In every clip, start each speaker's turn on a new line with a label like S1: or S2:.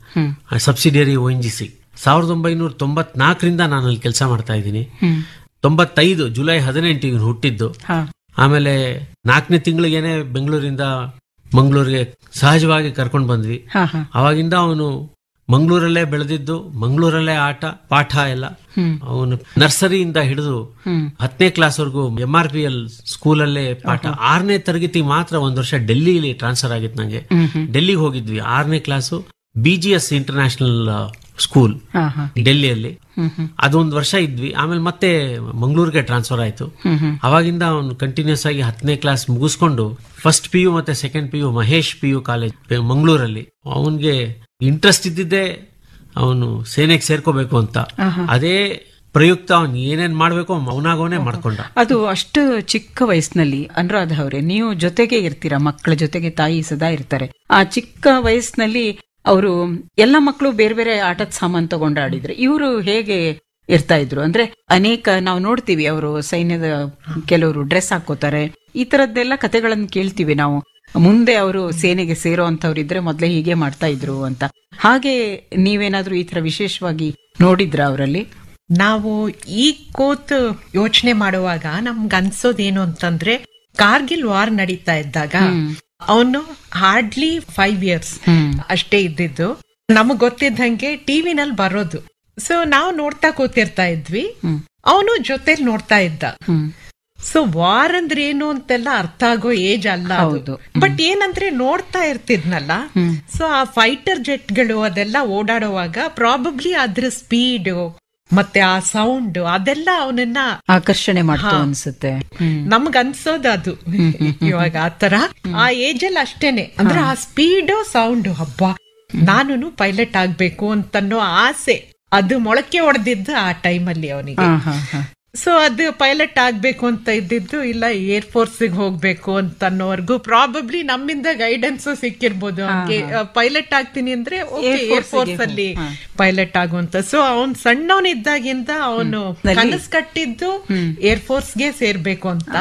S1: ಹ್ಮ್
S2: subsidiary O N G C ಸಾವಿರದ ಒಂಬೈನೂರ ತೊಂಬತ್ನಾಲ್ಕರಿಂದ ನಾನು ಅಲ್ಲಿ ಕೆಲಸ ಮಾಡ್ತಾ ಇದ್ದೀನಿ
S1: ಹ್ಮ್
S2: ತೊಂಬತ್ತೈದು ಜುಲೈ ಹದಿನೆಂಟಿಗೆ ಹುಟ್ಟಿದ್ದು
S1: ಹಾ
S2: ಆಮೇಲೆ ನಾಲ್ಕನೇ ತಿಂಗಳಿಗೇನೆ ಬೆಂಗಳೂರಿಂದ ಮಂಗಳೂರಿಗೆ ಸಹಜವಾಗಿ ಕರ್ಕೊಂಡು ಬಂದ್ವಿ
S1: ಹಾ ಹಾ
S2: ಅವಾಗಿಂದ ಅವನು ಮಂಗಳೂರಲ್ಲೇ ಬೆಳೆದಿದ್ದು ಮಂಗಳೂರಲ್ಲೇ ಆಟ ಪಾಠ ಎಲ್ಲ
S1: ಹ್ಮ್
S2: ಅವನು ನರ್ಸರಿಯಿಂದ ಹಿಡಿದು
S1: ಹ್ಮ್
S2: ಹತ್ತನೇ ಕ್ಲಾಸ್ ವರ್ಗೂ ಎಂ ಆರ್ ಪಿ ಎಲ್ ಸ್ಕೂಲಲ್ಲೇ ಪಾಠ ಆರನೇ ತರಗತಿ ಮಾತ್ರ ಒಂದ್ ವರ್ಷ ಡೆಲ್ಲಿಲಿ ಟ್ರಾನ್ಸ್ಫರ್ ಆಗಿತ್ತು ನಂಗೆ
S1: ಹ್ಮ್ ಹ್ಮ್
S2: ಡೆಲ್ಲಿಗೆ ಹೋಗಿದ್ವಿ ಆರನೇ class B G S international school
S1: ಹಾ ಹಾ
S2: ಡೆಲ್ಲಿಯಲ್ಲಿ
S1: ಹ್ಮ್ ಹ್ಮ್
S2: ಅದೊಂದು ವರ್ಷ ಇದ್ವಿ ಆಮೇಲೆ ಮತ್ತೆ ಮಂಗಳೂರಿಗೆ ಟ್ರಾನ್ಸ್ಫರ್ ಆಯ್ತು
S1: ಹ್ಮ್ ಹ್ಮ್
S2: ಅವಾಗಿಂದ ಅವನು ಕಂಟಿನ್ಯೂಸ್ ಆಗಿ ಹತ್ತನೇ ಕ್ಲಾಸ್ ಮುಗಿಸ್ಕೊಂಡು ಫಸ್ಟ್ ಪಿ ಯು ಮತ್ತೆ second P U Mahesh P U college ಮಂಗಳೂರಲ್ಲಿ ಅವನಿಗೆ ಇಂಟ್ರೆಸ್ಟ್ ಇದ್ದಿದ್ದೇ ಅವನು ಸೇನೆಗೆ ಸೇರ್ಕೋಬೇಕು ಅಂತ
S1: ಆಹಾ.
S2: ಅದೇ ಪ್ರಯುಕ್ತ ಅವನು ಏನೇನ್ ಮಾಡ್ಬೇಕು ಅವನಾಗವನೇ ಮಾಡ್ಕೊಂಡ
S1: ಅದು ಅಷ್ಟು ಚಿಕ್ಕ ವಯಸ್ಸಿನಲ್ಲಿ ಅನುರಾಧ ಅವರೇ ನೀವು ಜೊತೆಗೆ ಇರ್ತೀರಾ ಮಕ್ಕಳ ಜೊತೆಗೆ ತಾಯಿ ಸದಾ ಇರ್ತಾರೆ ಆ ಚಿಕ್ಕ ವಯಸ್ಸಿನಲ್ಲಿ ಅವರು ಎಲ್ಲ ಮಕ್ಕಳು ಬೇರೆ ಬೇರೆ ಆಟದ ಸಾಮಾನು ತಗೊಂಡು ಆಡಿದ್ರೆ ಇವರು ಹೇಗೆ ಇರ್ತಾ ಇದ್ರು ಅಂದ್ರೆ ಅನೇಕ ನಾವು ನೋಡ್ತೀವಿ ಅವರು ಸೈನ್ಯದ ಕೆಲವರು ಡ್ರೆಸ್ ಹಾಕೋತಾರೆ ಈ ತರದ್ದೆಲ್ಲ ಕತೆಗಳನ್ನು ಕೇಳ್ತೀವಿ ನಾವು ಮುಂದೆ ಅವರು ಸೇನೆಗೆ ಸೇರೋ ಇದ್ರೆ ಮೊದಲೇ ಹೀಗೆ ಮಾಡ್ತಾ ಇದ್ರು ಅಂತ ಹಾಗೆ ನೀವೇನಾದ್ರೂ ಈ ತರ ವಿಶೇಷವಾಗಿ ನೋಡಿದ್ರ ಅವರಲ್ಲಿ
S3: ನಾವು ಈ ಕೂತು ಯೋಚನೆ ಮಾಡುವಾಗ ನಮ್ಗೆ ಅನ್ಸೋದೇನು ಅಂತಂದ್ರೆ ಕಾರ್ಗಿಲ್ ವಾರ್ ನಡೀತಾ ಇದ್ದಾಗ ಅವನು ಹಾರ್ಡ್ಲಿ ಫೈವ್ ಇಯರ್ಸ್
S1: ಹ್ಮ್
S3: ಅಷ್ಟೇ ಇದ್ದಿದ್ದು ನಮಗ್ ಗೊತ್ತಿದ್ದಂಗೆ ಟಿವಿನಲ್ಲಿ ಬರೋದು ಸೊ ನಾವು ನೋಡ್ತಾ ಕೂತಿರ್ತಾ ಇದ್ವಿ
S1: ಹ್ಮ್.
S3: ಅವನು ಜೊತೆಲಿ ನೋಡ್ತಾ ಇದ್ದ
S1: ಹ್ಮ್
S3: ಸೊ ವಾರ್ ಅಂದ್ರೆ ಏನು ಅಂತೆಲ್ಲ ಅರ್ಥ ಆಗೋ ಏಜ್ ಅಲ್ಲ
S1: ಹೌದು.
S3: ಬಟ್ ಏನಂದ್ರೆ ನೋಡ್ತಾ ಇರ್ತಿದ್ನಲ್ಲ
S1: ಹ್ಮ್.
S3: ಸೊ ಆ ಫೈಟರ್ ಜೆಟ್ಗಳು ಅದೆಲ್ಲ ಓಡಾಡುವಾಗ ಪ್ರಾಬಬ್ಲಿ ಅದ್ರ ಸ್ಪೀಡ್ ಮತ್ತೆ ಆ ಸೌಂಡ್ ಅದೆಲ್ಲ ಅವನನ್ನ
S1: ಆಕರ್ಷಣೆ ಮಾಡ್ತು ಅನ್ಸುತ್ತೆ ಹ್ಮ್
S3: ನಮ್ಗ್ ಅನ್ಸೋದು ಅದು ಇವಾಗ ಆತರ ಆ ಏಜ್ ಅಲ್ಲಿ ಅಷ್ಟೇನೆ ಅಂದ್ರೆ ಆ ಸ್ಪೀಡ್ ಸೌಂಡ್ ಹಬ್ಬ ನಾನು ಪೈಲಟ್ ಆಗ್ಬೇಕು ಅಂತನ್ನೋ ಆಸೆ ಅದು ಮೊಳಕೆ ಹೊಡೆದಿದ್ದು ಆ ಟೈಮಲ್ಲಿ ಅವನಿಗೆ
S1: ಹಾ ಹಾ ಹಾ
S3: ಸೊ ಅದು ಪೈಲಟ್ ಆಗ್ಬೇಕು ಅಂತ ಇದ್ದಿದ್ದು ಇಲ್ಲ ಏರ್ ಫೋರ್ಸ್ ಹೋಗ್ಬೇಕು ಅಂತ ಅನ್ನೋವರೆಗೂ ಪ್ರಾಬಬ್ಲಿ ನಮ್ಮಿಂದ ಗೈಡೆನ್ಸ್ ಸಿಕ್ಕಿರ್ಬೋದು ಅವ್ನಿಗೆ ಪೈಲಟ್ ಆಗ್ತೀನಿ ಅಂದ್ರೆ
S1: Air
S3: ಏರ್
S1: Force ಗೆ
S3: ಫೋರ್ಸ್ ಅಲ್ಲಿ
S1: ಹಾ.
S3: ಪೈಲಟ್ ಆಗುವಂತ ಸೊ ಅವ್ನ್ ಸಣ್ಣವನಿದ್ದಾಗಿಂದ ಅವನು ಕನಸ್ ಕಟ್ಟಿದ್ದು ಏರ್ ಫೋರ್ಸ್ ಗೆ ಸೇರ್ಬೇಕು ಅಂತ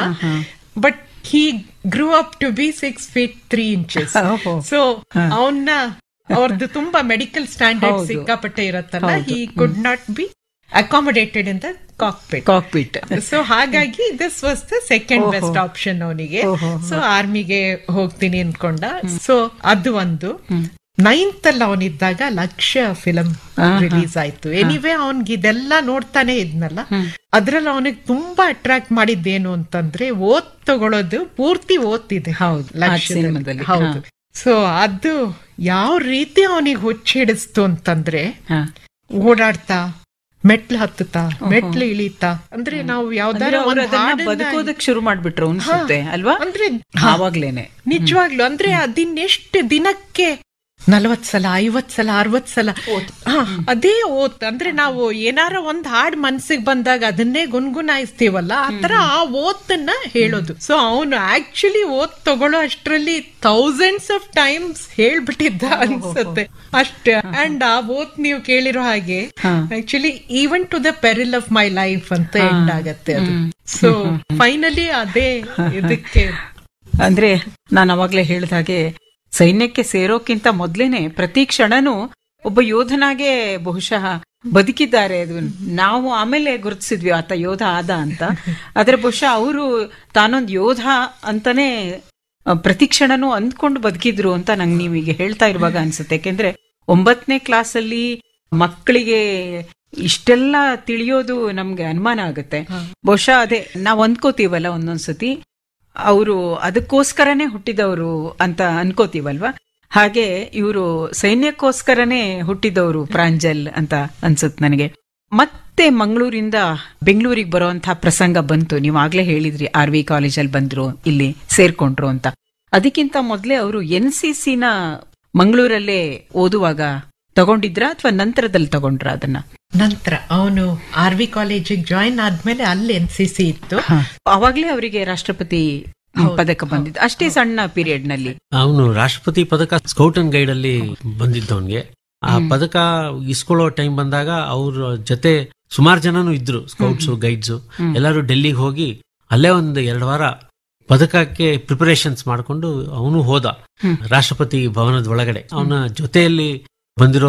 S3: but he grew up to be six feet three inches
S1: ಓಹೋ.
S3: ಸೊ ಅವನ್ನ ಅವ್ರದ್ದು ತುಂಬಾ ಮೆಡಿಕಲ್ ಸ್ಟ್ಯಾಂಡರ್ಡ್
S1: ಹೌದು.
S3: ಸಿಕ್ಕಾಪಟ್ಟೆ ಇರತ್ತಲ್ಲ he could not be accommodated in the cockpit
S1: cockpit
S3: so ಹಾಗಾಗಿ this was the second best option ಅವನಿಗೆ
S1: ಓಹೋ.
S3: ಸೊ ಆರ್ಮಿಗೆ ಹೋಗ್ತೀನಿ ಅನ್ಕೊಂಡ ಸೊ ಅದು ಒಂದು ನೈನ್ತ್ ಅಲ್ಲಿ ಅವನಿದ್ದಾಗ ಲಕ್ಷ್ಯ ಫಿಲಂ ರಿಲೀಸ್ ಆಯ್ತು ಎನಿವೇ ಅವನ್ಗೆ ಇದೆಲ್ಲ ನೋಡ್ತಾನೆ ಇದ್ನಲ್ಲ ಅದ್ರಲ್ಲಿ ಅವನಿಗೆ ತುಂಬಾ ಅಟ್ರಾಕ್ಟ್ ಮಾಡಿದ್ದೇನು ಅಂತಂದ್ರೆ ಓದ್ ತಗೊಳ್ಳೋದು ಪೂರ್ತಿ ಓದ್ತಿದೆ
S1: ಹೌದು, ಆ
S3: ಲಕ್ಷ್ಯದಲ್ಲಿ.
S1: ಸಿನಿಮಾದಲ್ಲಿ.
S3: ಹೌದು ಸೊ ಅದು ಯಾವ ರೀತಿ ಅವನಿಗೆ ಹುಚ್ಚಿಡಿಸ್ತು ಅಂತಂದ್ರೆ
S1: ಹಾ
S3: ಓಡಾಡ್ತಾ ಮೆಟ್ಲು ಹತ್ತುತ್ತಾ ಮೆಟ್ಲು ಇಳಿತಾ ಅಂದ್ರೆ ನಾವು
S1: ಅಂದ್ರೆ
S3: ಯಾವ್ದಾರ
S1: ಅವ್ರು
S3: ಒಂದ್
S1: ಅದನ್ನ
S3: ಹಾಡನ್ನ-
S1: ಬದುಕೋದಕ್ ಶುರು ಮಾಡ್ಬಿಟ್ರು ಅನ್ಸುತ್ತೆ ಅಲ್ವಾ
S3: ಅಂದ್ರೆ
S1: ಆವಾಗ್ಲೇನೆ
S3: ನಿಜವಾಗ್ಲು ಅಂದ್ರೆ ಅದಿನ್ನೆಷ್ಟು ದಿನಕ್ಕೆ ನಲವತ್ ಸಲ ಐವತ್ ಸಲ ಅರವತ್ ಸಲ ಹಾ, ಅದೇ ಓತ್ ಅಂದ್ರೆ ನಾವು ಏನಾರ ಒಂದ್ ಹಾಡ್ ಮನ್ಸಿಗೆ ಬಂದಾಗ ಅದನ್ನೇ ಗುನ್ಗುನಾಯಿಸ್ತೀವಲ್ಲ ಆತರ ಆ ಓತನ್ನ ಹೇಳೋದು ಸೊ ಅವನು ಆಕ್ಚುಲಿ ಓತ್ ತಗೊಳ್ಳೋ ಅಷ್ಟ್ರಲ್ಲಿ ಥೌಸಂಡ್ಸ್ ಆಫ್ ಟೈಮ್ಸ್ ಹೇಳ್ಬಿಟ್ಟಿದ್ದ ಅನ್ಸುತ್ತೆ ಅಷ್ಟೇ ಅಂಡ್ ಆ ಓತ್ ನೀವು ಕೇಳಿರೋ ಹಾಗೆ
S1: ಹಾ.
S3: Actually even to the peril of my life ಅಂತ ಎಂಡ್ ಆಗತ್ತೆ ಅದು ಸೊ ಫೈನಲಿ ಅದೇ ಇದಕ್ಕೆ
S1: ಅಂದ್ರೆ ನಾನು ಅವಾಗ್ಲೇ ಹೇಳಿದ ಹಾಗೆ ಸೈನ್ಯಕ್ಕೆ ಸೇರೋಕ್ಕಿಂತ ಮೊದ್ಲೇನೆ ಪ್ರತಿ ಕ್ಷಣನೂ ಒಬ್ಬ ಯೋಧನಾಗೆ ಬಹುಶಃ ಬದುಕಿದ್ದಾರೆ ಅದು ನಾವು ಆಮೇಲೆ ಗುರುತಿಸಿದ್ವಿ ಆತ ಯೋಧ ಆದ ಅಂತ ಆದ್ರೆ ಬಹುಶಃ ಅವರು ತಾನೊಂದು ಯೋಧ ಅಂತಾನೆ ಆ, ಪ್ರತಿ ಕ್ಷಣನೂ ಅಂದ್ಕೊಂಡು ಬದುಕಿದ್ರು ಅಂತ ನಂಗೆ ನೀವೀಗ ಹೇಳ್ತಾ ಇರುವಾಗ ಅನ್ಸುತ್ತೆ ಯಾಕೆಂದ್ರೆ ಒಂಬತ್ತನೇ ಕ್ಲಾಸಲ್ಲಿ ಮಕ್ಕಳಿಗೆ ಇಷ್ಟೆಲ್ಲ ತಿಳಿಯೋದು ನಮ್ಗೆ ಅನುಮಾನ ಆಗುತ್ತೆ ಬಹುಶಃ ಅದೇ ನಾವ್ ಅಂದ್ಕೋತೀವಲ್ಲ ಒಂದೊಂದ್ಸತಿ ಅವರು ಅದಕ್ಕೋಸ್ಕರನೇ ಹುಟ್ಟಿದವರು ಅಂತ ಅನ್ಕೋತೀವಲ್ವಾ ಹಾಗೆ ಇವರು ಸೈನ್ಯಕ್ಕೋಸ್ಕರನೇ ಹುಟ್ಟಿದವರು ಪ್ರಾಂಜಲ್ ಅಂತ ಅನ್ಸುತ್ತೆ ನನಗೆ ಮತ್ತೆ ಮಂಗಳೂರಿಂದ ಬೆಂಗಳೂರಿಗೆ ಬರುವಂತಹ ಪ್ರಸಂಗ ಬಂತು ನೀವು ಆಗ್ಲೇ ಹೇಳಿದ್ರಿ ಆರ್ ವಿ ಕಾಲೇಜಲ್ಲಿ ಬಂದ್ರು ಇಲ್ಲಿ ಸೇರ್ಕೊಂಡ್ರು ಅಂತ ಅದಕ್ಕಿಂತ ಮೊದಲೇ ಅವರು ಎನ್ ಸಿ ಸಿನ ಮಂಗಳೂರಲ್ಲೇ ಓದುವಾಗ ತಗೊಂಡಿದ್ರ ಅಥವಾ ನಂತರದಲ್ಲಿ ತಗೊಂಡ್ರ ಅದನ್ನ
S3: ನಂತರ ಅವನು ಆರ್ ವಿ ಕಾಲೇಜಿಗೆ ಜಾಯಿನ್ ಆದ್ಮೇಲೆ ಅಲ್ಲಿ ಎನ್ ಸಿ ಸಿ ಇತ್ತು
S1: ಅವಾಗ್ಲೇ ಅವರಿಗೆ ರಾಷ್ಟ್ರಪತಿ ಪದಕ ಬಂದಿದ್ದು ಅಷ್ಟೇ ಸಣ್ಣ ಪೀರಿಯಡ್ ನಲ್ಲಿ
S2: ಅವನು ರಾಷ್ಟ್ರಪತಿ ಪದಕ ಸ್ಕೌಟ್ ಅಂಡ್ ಗೈಡ್ ಅಲ್ಲಿ ಬಂದಿದ್ದವನ್ಗೆ ಆ ಪದಕ ಇಸ್ಕೊಳ್ಳೋ ಟೈಮ್ ಬಂದಾಗ ಅವ್ರ ಜೊತೆ ಸುಮಾರು ಜನನು ಇದ್ರು ಸ್ಕೌಟ್ಸ್ ಗೈಡ್ಸ್ ಎಲ್ಲರೂ ಡೆಲ್ಲಿಗೆ ಹೋಗಿ ಅಲ್ಲೇ ಒಂದು ಎರಡು ವಾರ ಪದಕಕ್ಕೆ ಪ್ರಿಪರೇಷನ್ಸ್ ಮಾಡ್ಕೊಂಡು ಅವನು ಹೋದ ರಾಷ್ಟ್ರಪತಿ ಭವನದ ಒಳಗಡೆ ಅವನ ಜೊತೆಯಲ್ಲಿ ಬಂದಿರೋ